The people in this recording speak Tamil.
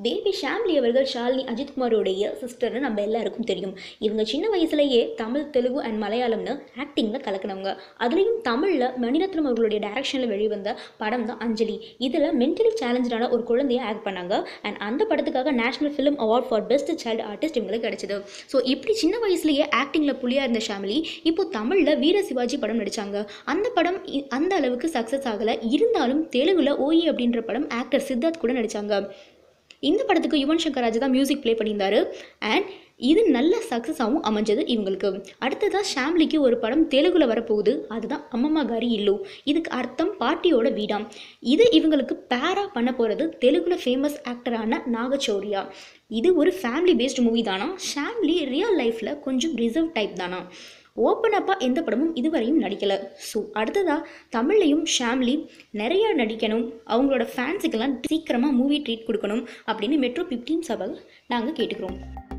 பேபி ஷாம்லி அவர்கள் ஷாலினி அஜித்குமாரோடைய சிஸ்டர்னு நம்ம எல்லாருக்கும் தெரியும் இவங்க சின்ன வயசுலேயே தமிழ் தெலுங்கு அண்ட் மலையாளம்னு ஆக்டிங்கில் கலக்கினவங்க அதுலேயும் தமிழில் மணிரத்னம் அவர்களுடைய டைரக்ஷனில் வெளிவந்த படம் தான் அஞ்சலி இதில் மென்டலி சேலஞ்சான ஒரு குழந்தைய ஆக்ட் பண்ணாங்க அண்ட் அந்த படத்துக்காக national film award for best child artist இவங்களுக்கு கிடைச்சது ஸோ இப்படி சின்ன வயசுலேயே ஆக்டிங்கில் புலியாக இருந்த ஷாமிலி இப்போ தமிழில் வீர சிவாஜி படம் நடித்தாங்க அந்த படம் இ- அந்த அளவுக்கு சக்ஸஸ் ஆகலை இருந்தாலும் தெலுங்குல ஓஇ அப்படின்ற படம் ஆக்டர் சித்தார்த் கூட நடித்தாங்க இந்த படத்துக்கு யுவன் சங்கர் ராஜா தான் மியூசிக் ப்ளே பண்ணியிருந்தாரு அண்ட் இது நல்ல சக்ஸஸாகவும் அமைஞ்சது இவங்களுக்கு அடுத்ததாக ஷாம்லிக்கு ஒரு படம் தெலுங்குல வரப்போகுது அதுதான் அம்மம்மா காரி இல்லு இதுக்கு அர்த்தம் பாட்டியோட வீடாம் இது இவங்களுக்கு பேரா பண்ண போகிறது தெலுங்குல ஃபேமஸ் ஆக்டரான நாகச்சௌரியா இது ஒரு ஃபேமிலி பேஸ்டு மூவி தானா ஷாம்லி ரியல் லைஃப்பில் கொஞ்சம் ரிசர்வ் டைப் தானா ஓப்பன் அப்பாக எந்த படமும் இதுவரையும் நடிக்கலை ஸோ அடுத்ததாக தமிழ்லையும் ஷாம்லி நிறையா நடிக்கணும் அவங்களோட ஃபேன்ஸுக்கெல்லாம் சீக்கிரமாக மூவி ட்ரீட் கொடுக்கணும் அப்படின்னு மெட்ரோ பிப்டீன் சபல் நாங்கள் கேட்டுக்கிறோம்